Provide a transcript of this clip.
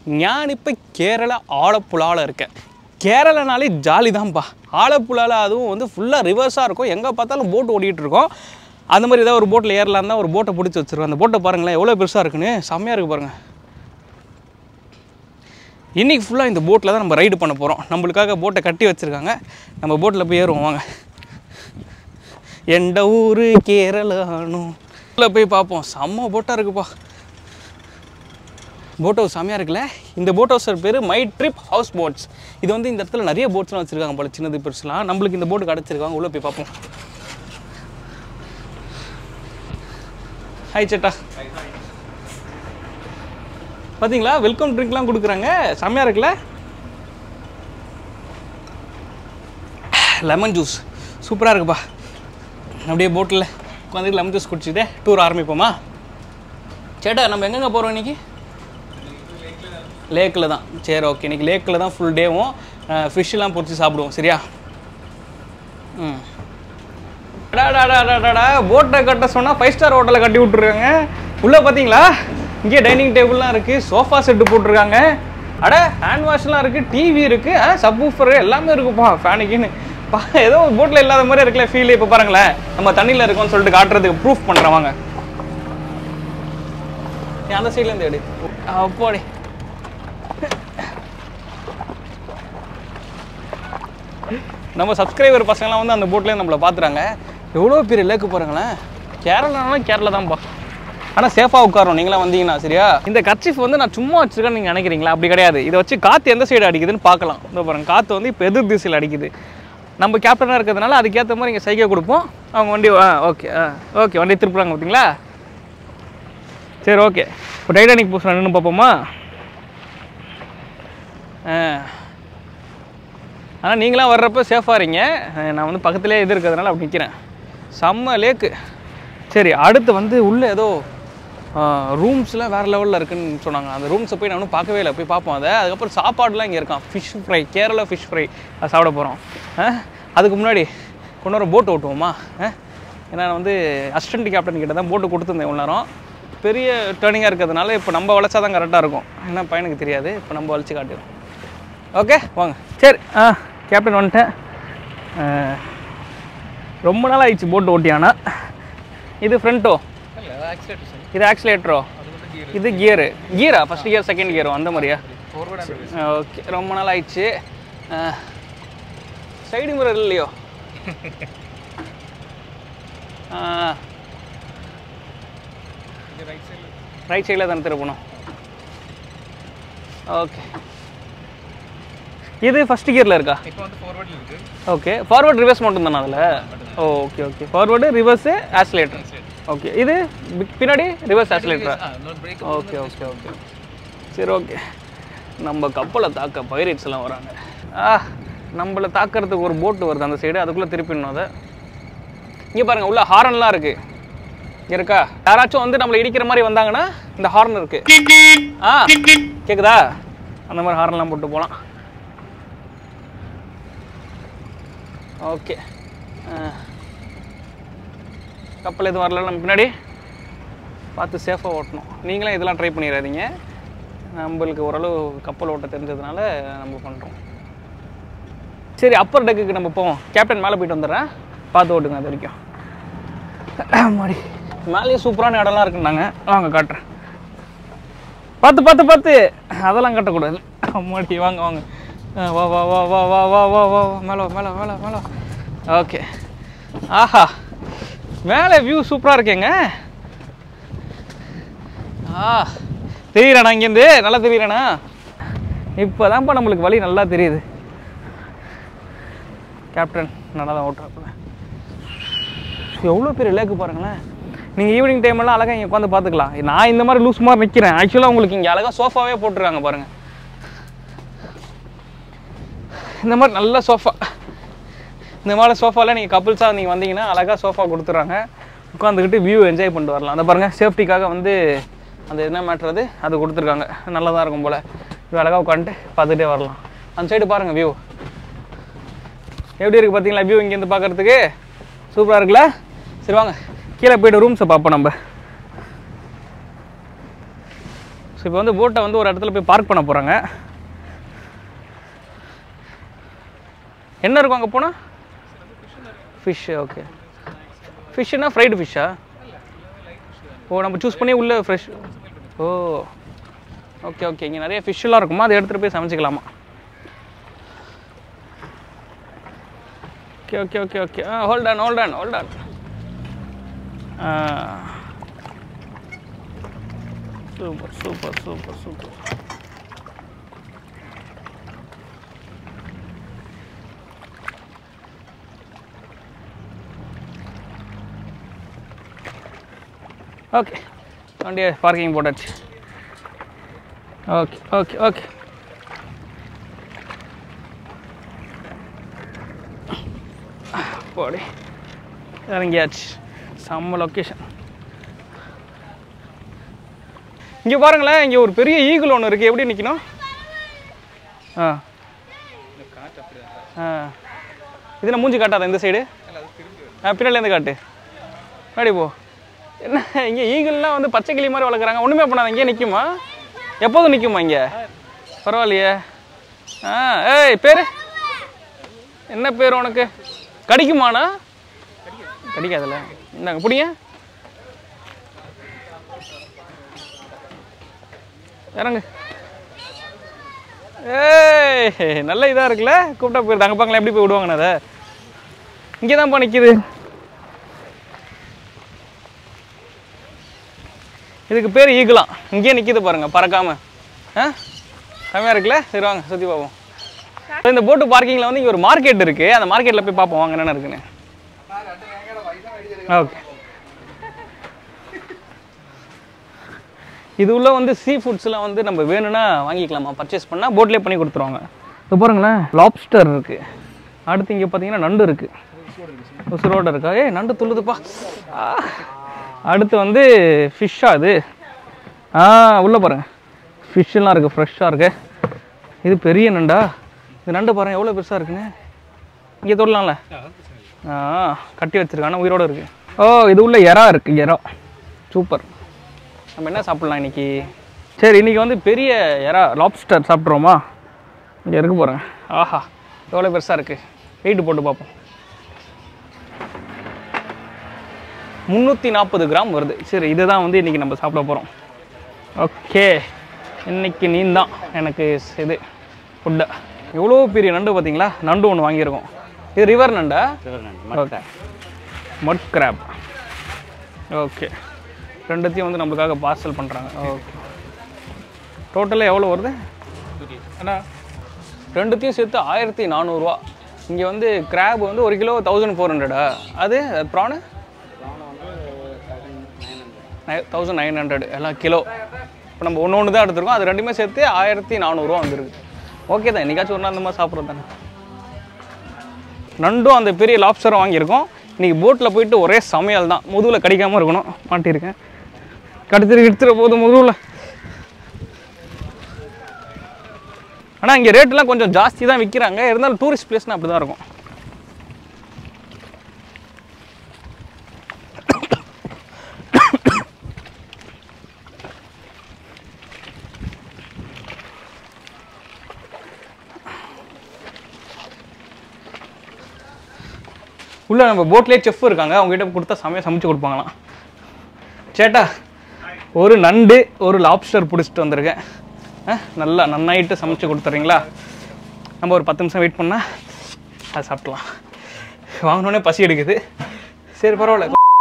நான் இப்போ கேரளா ஆலப்புழாவில் இருக்கேன் கேரளானாலே ஜாலி தான்ப்பா ஆலப்புழாவில் அதுவும் வந்து ஃபுல்லாக ரிவர்ஸாக இருக்கும் எங்கே பார்த்தாலும் போட் ஓடிட்டு இருக்கோம் அந்த மாதிரி ஏதாவது ஒரு போட்டில் ஏறலாம் தான் ஒரு போட்டை பிடிச்சி வச்சிருக்கோம் அந்த போட்டை பாருங்களேன் எவ்வளோ பெருசாக இருக்குன்னு செம்மையாக இருக்குது பாருங்கள் இன்றைக்கி ஃபுல்லாக இந்த போட்டில் தான் நம்ம ரைடு பண்ண போகிறோம் நம்மளுக்காக போட்டை கட்டி வச்சுருக்காங்க நம்ம போட்டில் போய் ஏறுவோம் வாங்க எந்த ஊர் கேரளானும் உள்ள போய் பார்ப்போம் செம்ம போட்டாக இருக்குப்பா போட் ஹவுஸ் செம்மையாக இருக்குல்ல இந்த போட் ஹவுஸ் பேர் மை ட்ரிப் ஹவுஸ் போட்ஸ் இது வந்து இந்த இடத்துல நிறைய போட்ஸ்லாம் வச்சுருக்காங்க போல சின்னது பெருசுலாம் நம்மளுக்கு இந்த போட்டு கிடச்சிருக்காங்க உள்ளே போய் பார்ப்போம் ஹாய் சேட்டா பார்த்தீங்களா வெல்கம் ட்ரிங்க்லாம் கொடுக்குறாங்க செம்மையாக இருக்குல்ல லெமன் ஜூஸ் சூப்பராக இருக்குப்பா அப்படியே போட்டில் உட்காந்து லெமன் ஜூஸ் குடிச்சிட்டே டூர் ஆரம்பிப்போமா சேட்டா நம்ம எங்கெங்கே போகிறோம் இன்னைக்கு லேக்கில் தான் சரி ஓகே இன்னைக்கு லேக்கில் தான் ஃபுல் டேவும் ஃபிஷ்ஷெலாம் பொரிச்சு சாப்பிடுவோம் சரியா ம் டாடாடாடாடா போட்டை கட்ட சொன்னால் ஃபைவ் ஸ்டார் ஹோட்டலில் கட்டி விட்ருக்காங்க உள்ளே பார்த்தீங்களா இங்கே டைனிங் டேபிள்லாம் இருக்குது சோஃபா செட்டு போட்டிருக்காங்க அட ஹேண்ட் வாஷ்லாம் இருக்குது டிவி இருக்குது சப் ஊஃபர் எல்லாமே இருக்குப்பா ஃபேனுக்குன்னு பா ஏதோ போட்டில் இல்லாத மாதிரி இருக்குல்ல ஃபீல் இப்போ பாருங்களேன் நம்ம தண்ணியில் இருக்கோம்னு சொல்லிட்டு காட்டுறதுக்கு ப்ரூஃப் பண்ணுறேன் வாங்க நீ அந்த சைட்லேருந்து எடு அப்போடி நம்ம சப்ஸ்கிரைபர் பசங்களாம் வந்து அந்த போட்லேயே நம்மளை பார்த்துறாங்க எவ்வளோ பெரிய லேக்கு பாருங்களேன் கேரளானா கேரளா தான்ப்பா ஆனால் சேஃபாக உட்காரணும் நீங்களாம் வந்தீங்கன்னா சரியா இந்த கர்ச்சிஃப் வந்து நான் சும்மா வச்சிருக்கேன்னு நீங்கள் நினைக்கிறீங்களா அப்படி கிடையாது இதை வச்சு காற்று எந்த சைடு அடிக்குதுன்னு பார்க்கலாம் இந்த பாருங்க காற்று வந்து இப்போ எதிர் திசையில் அடிக்குது நம்ம கேப்டனாக இருக்கிறதுனால அதுக்கேற்ற மாதிரி இங்கே சைக்கை கொடுப்போம் அவங்க வண்டி ஆ ஓகே ஆ ஓகே வண்டி திருப்புறாங்க பார்த்தீங்களா சரி ஓகே இப்போ டைட்டானிக் பூஸ் நின்று பார்ப்போமா ஆ ஆனால் நீங்களாம் வர்றப்ப சேஃபாக இருங்க அஹ் நான் வந்து பக்கத்துலேயே இது இருக்கிறதுனால அப்படி நிற்கிறேன் செம்ம லேக்கு சரி அடுத்து வந்து உள்ளே ஏதோ ரூம்ஸ்லாம் வேறு லெவலில் இருக்குன்னு சொன்னாங்க அந்த ரூம்ஸை போய் நான் இன்னும் பார்க்கவே இல்லை போய் பார்ப்போம் அதை அதுக்கப்புறம் சாப்பாடுலாம் இங்கே இருக்கான் fish fry Kerala fish fry அது சாப்பிட போகிறோம் அதுக்கு முன்னாடி கொண்டு வர போட் ஓட்டுவோமா அஹ்? ஏன்னா நான் வந்து அசிஸ்டன்ட் கேப்டன் கிட்ட தான் போட்டு கொடுத்துருந்தேன் இவ்வளோ நேரம் பெரிய டேர்னிங்காக இருக்கிறதுனால இப்போ நம்ம வளைச்சா தான் கரெக்டாக இருக்கும் ஏன்னா பையனுக்கு தெரியாது இப்போ நம்ம வளைச்சு காட்டிடும் ஓகே வாங்க சரி ஆ கேப்டன் வந்துட்டேன் ஆ, ரொம்ப நாள் ஆயிடுச்சு போட்டு ஓட்டியானா இது ஃப்ரண்ட்டோ இது ஆக்சிலேட்டரோ இது கியரு கியரா ஃபஸ்ட் கியர் செகண்ட் கியரோ அந்த மாதிரியா ஓகே ரொம்ப நாள் ஆயிடுச்சு சைடு மிரர் இல்லையோ ரைட் சைடில் தானே திருப்பணும் ஓகே இது ஃபர்ஸ்ட் கியரில் இருக்கா இப்போ வந்து ஃபார்வர்டில் இருக்கு ஓகே ஃபார்வர்ட் ரிவர்ஸ் மட்டும் தானே அதில் okay okay forward reverse accelerator okay இது பி- பின்னாடி ரிவர்ஸ் ஆக்சிலேட்டரா இன்னொரு பிரேக் ஓகே ஓகே ஓகே சரி ஓகே நம்ம கப்பலை தாக்க பைரேட்ஸ் எல்லாம் வராங்க ஆ நம்மளை தாக்கிறதுக்கு ஒரு போட்டு வருது அந்த சைடு அதுக்குள்ளே திருப்பிடணும் அதை இங்கே பாருங்க உள்ள ஹாரன்லாம் இருக்கு இங்க இருக்கா யாராச்சும் வந்து நம்மளை இடிக்கிற மாதிரி வந்தாங்கன்னா இந்த ஹார்ன் இருக்கு ஆ கேக்குதா அந்த மாதிரி ஹார்ன்லாம் போட்டு போகலாம் ஓகே கப்பல் எதுவும் வரல நம்ம பின்னாடி பார்த்து சேஃபாக ஓட்டணும் நீங்களும் இதெல்லாம் ட்ரை பண்ணிடாதீங்க நம்மளுக்கு ஓரளவு கப்பல் ஓட்ட தெரிஞ்சதுனால நம்ம பண்ணுறோம் சரி அப்பர் டெக்குக்கு நம்ம போவோம் கேப்டன் மேலே போயிட்டு வந்துடுறேன் பார்த்து ஓட்டுங்க அது வரைக்கும் மாடி மேலேயும் சூப்பரான இடம்லாம் இருக்குன்னாங்க வாங்க காட்டுறேன் பார்த்து பார்த்து பார்த்து அதெல்லாம் கட்டக்கூடாது மாடி வாங்க வாங்க ஆ, வா வா வா வா வா வா வா வா வா மேலே மேலே மேலே மேலே ஓகே ஆஹா மேலே வியூ சூப்பராக இருக்கேங்க ஆ தெரியுறாண்ணா இங்கேருந்து நல்லா தெரியுறாண்ணா இப்போ தான்ப்பா நம்மளுக்கு வழி நல்லா தெரியுது கேப்டன் நல்லா தான் ஓட்டுறாப்புல எவ்வளோ பெரிய லேக்கு பாருங்களேன் நீங்கள் ஈவினிங் டைமெல்லாம் அழகாக இங்கே உட்காந்து பார்த்துக்கலாம் நான் இந்த மாதிரி லூஸ் மாதிரி நிற்கிறேன் ஆக்சுவலாக உங்களுக்கு இங்கே அழகாக சோஃபாவே போட்டிருக்காங்க பாருங்கள் இந்த மாதிரி நல்ல சோஃபா இந்த மாதிரி சோஃபாவில் நீங்கள் கப்புள்ஸாக நீங்கள் வந்தீங்கன்னா அழகாக சோஃபா கொடுத்துட்றாங்க உட்காந்துக்கிட்டு வியூ என்ஜாய் பண்ணிட்டு வரலாம் அந்த பாருங்கள் சேஃப்டிக்காக வந்து அந்த என்ன மேட்ரு அது அது கொடுத்துருக்காங்க நல்லா தான் இருக்கும் போல் இது அழகாக உட்காந்துட்டு பார்த்துட்டே வரலாம் அந்த சைடு பாருங்கள் வியூ எப்படி இருக்குது பார்த்தீங்களா வியூ இங்கேருந்து பார்க்குறதுக்கு சூப்பராக இருக்குல்ல சரி வாங்க கீழே போய்ட்டு ரூம்ஸை பார்ப்போம் நம்ம ஸோ இப்போ வந்து போட்டை வந்து ஒரு இடத்துல போய் பார்க் பண்ண போகிறாங்க என்ன இருக்கும் அங்கே போனால் ஃபிஷ் ஓகே ஃபிஷ்ஷுனா ஃப்ரைடு ஃபிஷ்ஷா ஓ நம்ம சூஸ் பண்ணி உள்ள ஃப்ரெஷ் ஓ ஓகே ஓகே இங்கே நிறைய ஃபிஷ்ஷெலாம் இருக்குமா அதை எடுத்துகிட்டு போய் சமைச்சிக்கலாமா ஓகே ஓகே ஓகே ஓகே ஆ hold on hold on hold on super super super super okay வண்டியை பார்க்கிங் போட்டாச்சு ஓகே ஓகே ஓகே போடி இறங்கியாச்சு செம்ம லொக்கேஷன் இங்கே பாருங்களேன் இங்கே ஒரு பெரிய ஈகிள் ஒன்று இருக்குது எப்படி நிற்கணும் ஆ ஆ இதில் மூஞ்சி காட்டாதா இந்த சைடு ஆ பின்னாலேருந்து காட்டு முன்னாடி போ என்ன இங்கே ஈகிள்லாம் வந்து பச்சை கிளி மாதிரி வளர்க்குறாங்க ஒன்றுமே பண்ணாத இங்கே நிற்குமா எப்போதும் நிற்குமா இங்கே பரவாயில்லையே ஆ ஏய் பேர் என்ன பேர் உனக்கு கடிக்குமாண்ணா கடிக்காதுல்ல இந்தாங்க பிடிங்க இறங்கு ஏய் நல்ல இதாக இருக்குல்ல கூப்பிட்டா போயிருது அங்கே பாங்களேன் எப்படி போய் விடுவாங்கண்ணா அதை இங்கே தான்ப்பா நிற்கிது இதுக்கு பேர் ஈகலாம் இங்கேயே நிற்கிது பாருங்க பறக்காம ஆ செம்மையாக இருக்குல்ல சரி வாங்க சுற்றி பார்ப்போம் இந்த போட்டு பார்க்கிங்கில் வந்து இங்கே ஒரு மார்க்கெட் இருக்குது அந்த மார்க்கெட்டில் போய் பார்ப்போம் வாங்க என்னென்ன இருக்குன்னு ஓகே இது உள்ள வந்து சீ ஃபுட்ஸ்லாம் வந்து நம்ம வேணும்னா வாங்கிக்கலாமா பர்ச்சேஸ் பண்ணால் போட்லேயே பண்ணி கொடுத்துருவாங்க இப்போ பாருங்களேன் லாப்ஸ்டர் இருக்குது அடுத்து இங்கே பார்த்தீங்கன்னா நண்டு இருக்குது உசுரோட இருக்கா ஏய் நண்டு துள்ளுதுப்பா ஆ. அடுத்து வந்து ஃபிஷ்ஷா அது ஆ உள்ளே பாருங்க ஃபிஷ்ஷெல்லாம் இருக்குது ஃப்ரெஷ்ஷாக இருக்கு இது பெரிய நண்டா இது நண்டு பாருங்க எவ்வளோ பெருசாக இருக்குன்னு இங்கே தொடலாம்ல ஆ கட்டி வச்சிருக்காங்க உயிரோட இருக்கு ஓ இது உள்ள எறா இருக்கு எறா சூப்பர் நம்ம என்ன சாப்பிட்லாம் இன்னைக்கு சரி இன்னைக்கு வந்து பெரிய எறா லாப்ஸ்டர் சாப்பிட்றோமா இங்கே இருக்கு போகிறேன் ஆஹா எவ்வளோ பெருசாக இருக்குது வெயிட் போட்டு பார்ப்போம் முந்நூற்றி நாற்பது கிராம் வருது சரி இதுதான் வந்து இன்றைக்கி நம்ம சாப்பிட போகிறோம் ஓகே இன்னைக்கு நீ தான் எனக்கு ஸ்- இது ஃபுட்டு எவ்வளோ பெரிய நண்டு பார்த்தீங்களா நண்டு ஒன்று வாங்கியிருக்கோம் இது ரிவர் நண்டா ஓகே மட் கிராப் ஓகே ரெண்டுத்தையும் வந்து நம்மளுக்காக பார்சல் பண்ணுறாங்க ஓகே டோட்டலாக எவ்வளோ வருது அண்ணா ரெண்டுத்தையும் சேர்த்து ஆயிரத்தி நானூறுரூவா இங்கே வந்து கிராப் வந்து ஒரு கிலோ தௌசண்ட் ஃபோர் ஹண்ட்ரடா அது ப்ரானு தௌசண்ட் நைன் ஹண்ட்ரட் எல்லாம் கிலோ இப்போ நம்ம ஒன்று ஒன்று தான் எடுத்துருக்கோம் அது ரெண்டுமே சேர்த்து ஆயிரத்தி நானூறுரூவா வந்துருக்கு ஓகே தான் என்னைக்காச்சும் ஒரு நாள் அந்த மாதிரி சாப்பிட்றது தானே நண்டும் அந்த பெரிய லாப்ஸ்டரும் வாங்கியிருக்கோம் இன்றைக்கி போட்டில் போயிட்டு ஒரே சமையல் தான் முதுகில் கடிக்காமல் இருக்கணும் மாட்டியிருக்கேன் கடிச்சிரு எடுத்துகிற போது முதுகில் ஆனால் இங்கே ரேட்டெலாம் கொஞ்சம் ஜாஸ்தி தான் விற்கிறாங்க இருந்தாலும் டூரிஸ்ட் பிளேஸ்னால் அப்படி தான் இருக்கும் உள்ள நம்ம போட்லேயே செஃப் இருக்காங்க அவங்க கிட்ட கொடுத்தா சமையல் சமைச்சு கொடுப்பாங்களாம் சேட்டா ஒரு நண்டு ஒரு லாப்ஸ்டர் பிடிச்சிட்டு வந்திருக்கேன் ஆ, நல்லா நன்னாயிட்டு சமைச்சு கொடுத்துறீங்களா நம்ம ஒரு பத்து நிமிஷம் வெயிட் பண்ணால் அதை சாப்பிட்லாம் வாங்கினோடனே பசி எடுக்குது சரி பரவாயில்ல